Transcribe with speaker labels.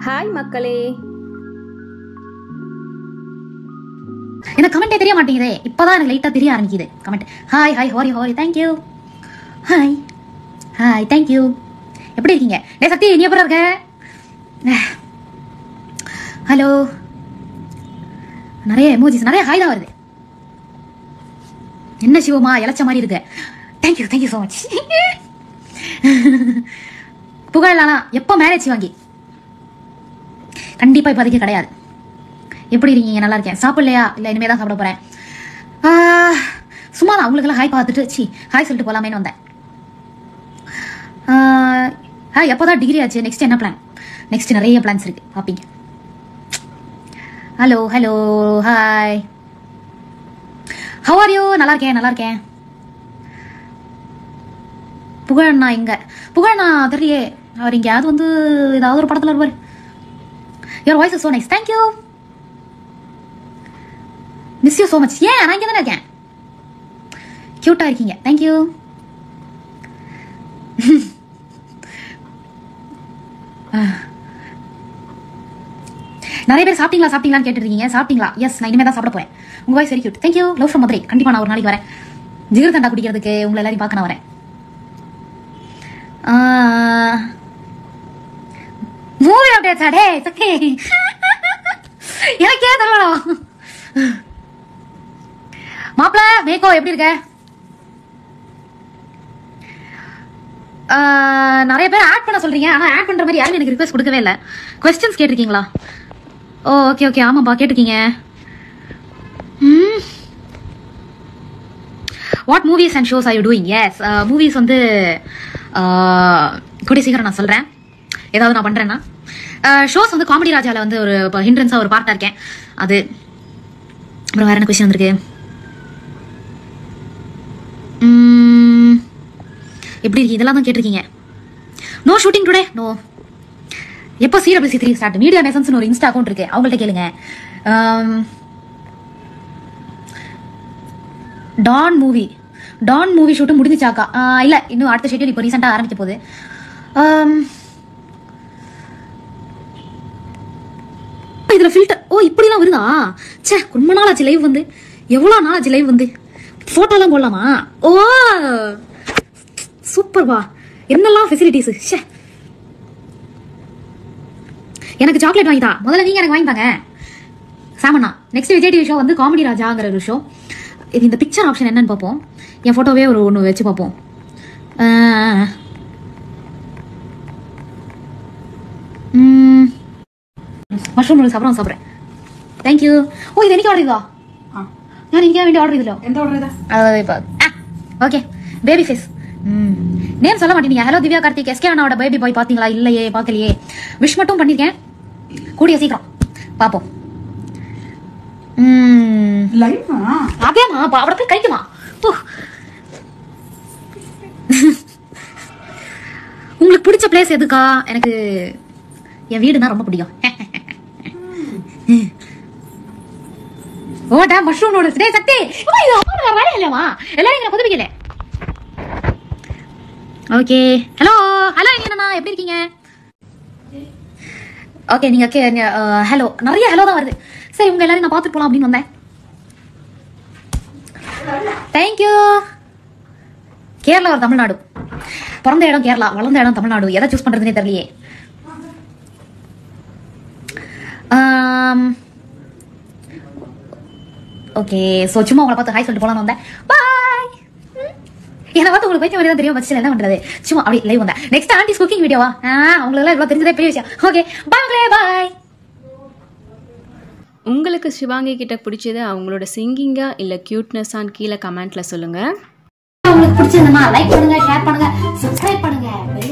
Speaker 1: hi மக்களே
Speaker 2: எனக்கு கமெண்டே தெரிய மாட்டேங்குதே இப்போதான் எனக்கு லைட்டாக தெரிய ஆரம்பிக்குது கமெண்ட் ஹாய் ஹாய் ஹோரி ஹோரி தேங்க்யூ ஹாய் ஹாய் தேங்க்யூ எப்படி இருக்கீங்க டே சக்தி நீ எப்படி இருக்க ஹலோ நிறைய எமோஜிஸ் நிறைய ஹாய் தான் வருது என்ன சிவமா இழைச்ச மாதிரி இருக்கு தேங்க்யூ தேங்க்யூ ஸோ மச் புகழலானா எப்போ மேரேஜ் வாங்கி கண்டிப்பா இப்போதைக்கு கிடையாது எப்படி இருக்கீங்க நல்லா இருக்கேன் சாப்பிடலையா இல்லை இனிமே தான் சாப்பிட போறேன் ஆஹ், சும்மா தான் அவங்களுக்கெல்லாம் ஹாய் பார்த்துட்டு சி ஹாய் சொல்லிட்டு போலாமேன்னு வந்தேன் ஹாய் எப்போ தான் டிகிரி ஆச்சு நெக்ஸ்ட் என்ன பிளான் நெக்ஸ்ட் நிறைய பிளான்ஸ் இருக்கு பார்ப்பீங்க hello hello hi how are you நல்லா இருக்கேன் நல்லா இருக்கேன் புகழண்ணா எங்க புகழண்ணா தெரியலையே அவர் எங்கேயாவது வந்து ஏதாவது ஒரு படத்தில் இருப்பார் your voice is so nice thank you miss you so much ஏன் நான் இங்கே தானே இருக்கேன் க்யூட்டாக இருக்கீங்க தேங்க்யூ நிறைய பேர் சாப்பிட்டீங்களா சாப்பிட்டீங்களான்னு கேட்டுருக்கீங்க சாப்பிட்டீங்களா எஸ் நான் இனிமே தான் சாப்பிட போறேன் உங்க voice very cute thank you love from Madurai கண்டிப்பா நான் ஒரு நாளைக்கு வரேன் ஜிகர் தண்டா குடிக்கிறதுக்கு உங்களை எல்லாரையும் பார்க்க நான் வரேன் மூவி அப்டேட்ஸ் அடே சக்கே எனக்கே தரணும் மாப்பிள மேக்கோ எப்படி இருக்க ஆஹ், நிறைய பேர் ஆட் பண்ண சொல்றீங்க ஆனா ஆட் பண்ற மாதிரி யாரும் எனக்கு ரிக்வெஸ்ட் கொடுக்கவே இல்லை கொஸ்டின்ஸ் கேட்டிருக்கீங்களா ஓ ஓகே ஓகே ஆமாப்பா கேட்டிருக்கீங்க what movies and shows are you doing yes movies வந்து ஆஹ், கூடிய சீக்கிரம் நான் சொல்றேன் ஏதாவது நான் பண்றேன்னா ஷோஸ் வந்து காமெடி ராஜால வந்து ஒரு ஹிண்ட்ரன்ஸா ஒரு பார்ட்டா இருக்கேன் அது அப்புறம் வேற என்ன கொஸ்டின் வந்திருக்கு உம், எப்படி இருக்கு இதெல்லாம் தான் கேட்டிருக்கீங்க நோ ஷூட்டிங் டுடே நோ எப்போ சிடபிள்சி த்ரீ ஸ்டார்ட் மீடியா மெசன்ஸ்னு ஒரு இன்ஸ்டா அக்கௌண்ட் இருக்கு அவங்கள்ட்ட கேளுங்க ஆம், Don movie Don movie shoot முடிஞ்சிச்சாக்கா ஆ, இல்ல இன்னும் அடுத்த ஷெட்யூல் இப்போ ரீசெண்டாக ஆரம்பிக்க போகுது ஆம், இதுல ஃபில்டர் ஓ இப்படிலாம் வருதா ச்சே ரொம்ப நாள் ஆச்சு லைவ் வந்து எவ்வளோ நாள் ஆச்சு லைவ் வந்து ஃபோட்டோலாம் போடலாமா ஓ சூப்பர் வா என்னெல்லாம் ஃபெசிலிட்டிஸ் ஷே எனக்கு சாக்லேட் வாங்கி தா முதல்ல நீங்க எனக்கு வாங்கி தாங்க சாமண்ணா நெக்ஸ்ட் விஜய் டிவி ஷோ வந்து காமெடி ராஜாங்கிற ஒரு ஷோ இது இந்த பிக்சர் ஆப்ஷன் என்னன்னு பார்ப்போம் என் ஃபோட்டோவே ஒரு ஒன்று வச்சு பார்ப்போம் மஷ்ரூம் நூடுல்ஸ் அப்புறம் சாப்பிட்றேன் தேங்க்யூ ஓ இது എനിക്ക് ஆர்டர் ചെയ്തോ ഞാൻ എനിക്ക് വേണ്ടി ഓർഡർ ചെയ്തല്ലോ
Speaker 3: എന്താ ഓർഡർ ചെയ്താ
Speaker 2: அதாவது இப்போ ஓகே பேபி ஃபேஸ் ம் நேம் சொல்ல மாட்டேங்க ஹலோ திவ்யா கார்த்திக் எஸ்கே அண்ணாவோட பேபி பாய் பார்த்தீங்களா இல்லையே பார்க்கலையே விஷ் மட்டும் பண்ணியிருக்கேன் கூடிய சீக்கிரம் பார்ப்போம் ம்
Speaker 3: ലൈവാ
Speaker 2: அதேமா அப்ப அவட போய் கழிக்குமா ஓ உங்களுக்கு பிடிச்ச பிளேஸ் எதுக்கா எனக்கு என் வீடுனா ரொம்ப பிடிக்கும் ஓடா மஷ்ரூம் நூடுல்ஸ் டேய் சக்தி அம்மா, இது அம்மா வேற வேலை இல்லையாமா எல்லாரும் இங்க புதுப்பிக்கல ஓகே ஹலோ ஹலோ என்னண்ணா எப்படி இருக்கீங்க ஓகே நீங்க ஹலோ நிறைய ஹலோ தான் வருது சரி உங்க எல்லாரும் நான் பார்த்துட்டு போலாம் அப்படின்னு வந்தேன் தேங்க்யூ கேரளா ஒரு தமிழ்நாடு பிறந்த இடம் கேரளா வளர்ந்த இடம் தமிழ்நாடு எதை சூஸ் பண்றதுனே தெரியலையே ஓகே ஸோ சும்மா உங்களை பார்த்து ஹாய் சொல்லிட்டு போலாம்னு வந்தேன் பாய் என்னை பார்த்து உங்களுக்கு பைத்தியம் மாதிரி தான் தெரியும் பட்சத்தில் என்ன பண்றது சும்மா அப்படி லைவ் வந்தேன் நெக்ஸ்ட் ஆண்டிஸ் குக்கிங் வீடியோவா அவங்களெல்லாம் இவ்வளோ தெரிஞ்சதே பெரிய விஷயம் ஓகே பாய் பாய்
Speaker 1: உங்களுக்கு சிவாங்கி கிட்ட பிடிச்சது அவங்களோட சிங்கிங்கா இல்லை க்யூட்னஸான்னு கீழே கமெண்ட்ல சொல்லுங்க
Speaker 2: உங்களுக்கு பிடிச்சிருந்தா லைக் பண்ணுங்க ஷேர் பண்ணுங்க சப்ஸ்கிரைப் பண்ணுங்க